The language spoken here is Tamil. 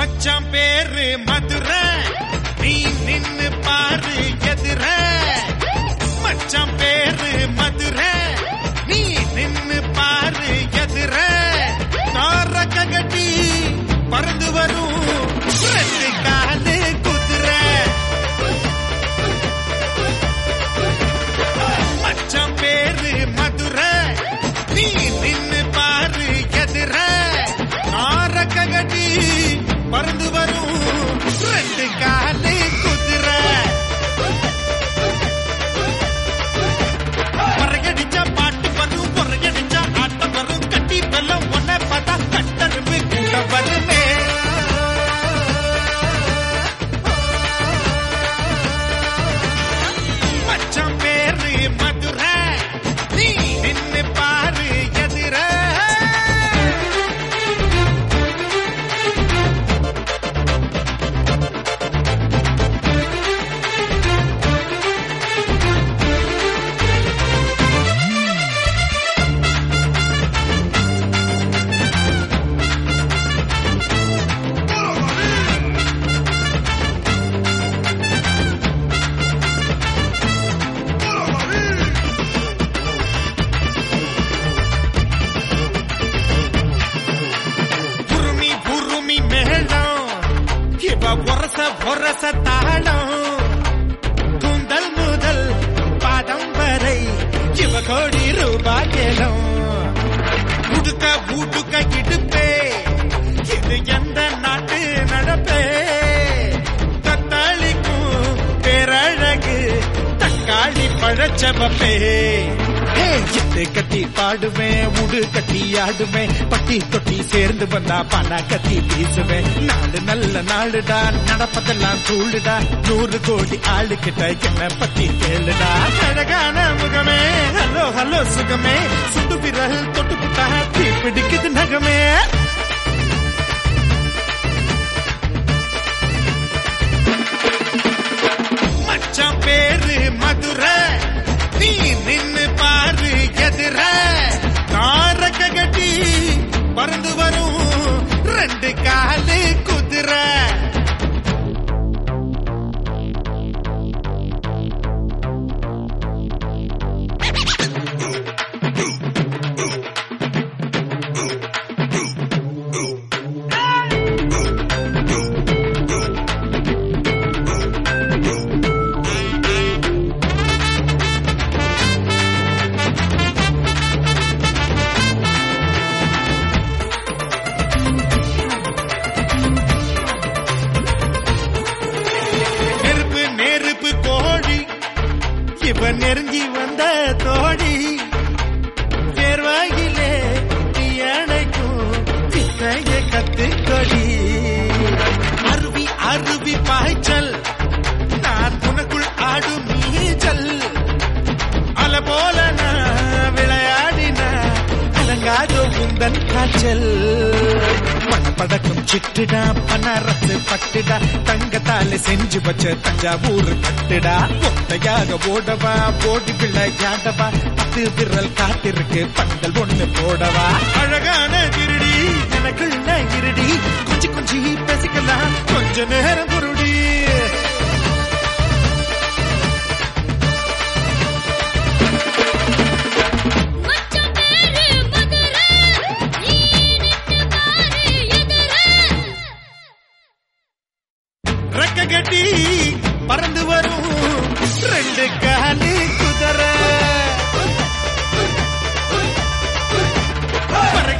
மச்சான் பேரு மதுரை நீ நின்னு பாரு எதிர மச்சான் பேரு மதுரை நீ நின்னு பாரு எதிர நாரக்க கட்டி பறந்து வரும் ரெண்டு காலு குதிரை மச்சான் பேரு மதுரை நீ நின்னு பாரு எதிர நாரக்க கட்டி பறந்து வரும் ரெண்டு காலு குதிரை பறகடிச்சா பாட்டு வரும் பொறகடிச்சா ஆட்டம் வரும் கட்டி வெள்ளம் ஒன்ன பார்த்தா கட்டரும்பு கூட வருமே மச்சான் பேரு மதுரை நீ நின்னு பாரு எதிர புருமி புருமி மேளம் இவ ஒரச ஒரச தாளம் கூந்தல் முதல் பாதம் வரை இவ கோடி ரூபாய் கேளும் உடுக்க ஊட்டுக்க இடுப்பே இது எந்த நாட்டு நடப்பே தத்தாளிக்கும் பேரழகு தக்காளி பழச்சவப்பே எட்டு கட்டி பாடுவேன் உடு கட்டி ஆடுவேன் பட்டி தொட்டி சேர்ந்து வந்தா பண கட்டி வீசுவேன் நாடு நல்ல நாடுடா நடப்பதெல்லாம் கூடுடா நூறு கோடி ஆளுகிட்ட என்ன பத்தி கேளுடா அழகான முகமே ஹலோ ஹலோ சுகமே சுட்டு விரல் தொட்டு புட்டா தீ பிடிக்குது நகமே மச்சான் பேரு மதுரை நீ நின்னு பாரு எதிர நாரக்க கட்டி பறந்து வரும் ரெண்டு காலு குதிரை நெருப்பு நெருப்பு கோழி இவ நெருங்கி வந்த தோழி தேர்வாயிலே அணைக்கும் சித்தைய கத்துக்கொடி அருவி அருவி பாய்ச்சல் நான் உனக்குள் ஆடும் நீச்சல் அல போல நான் விளையாடின அலங்காதோ உந்தன் காய்ச்சல் படப்படக்கும் சிட்டுடா பனரசு பட்டுடா தங்கத்தால செஞ்சு வச்ச தஞ்சாவூர் பட்டுடா ஒத்தையாக ஓடவா ஓடி விளையாடவா பத்து விரல் காத்திருக்கு பந்தல் ஒண்ணு போடவா அழகான திருடி எனக்குள்ள இருடி கொஞ்சி கொஞ்சி பேசிக்கலாம் கொஞ்ச நேரம் குருடி மச்சான் பேரு மதுரை நீ நின்னு பாரு எதிர ரெக்க கட்டி பறந்து வரும் ரெண்டு காலி குதிரை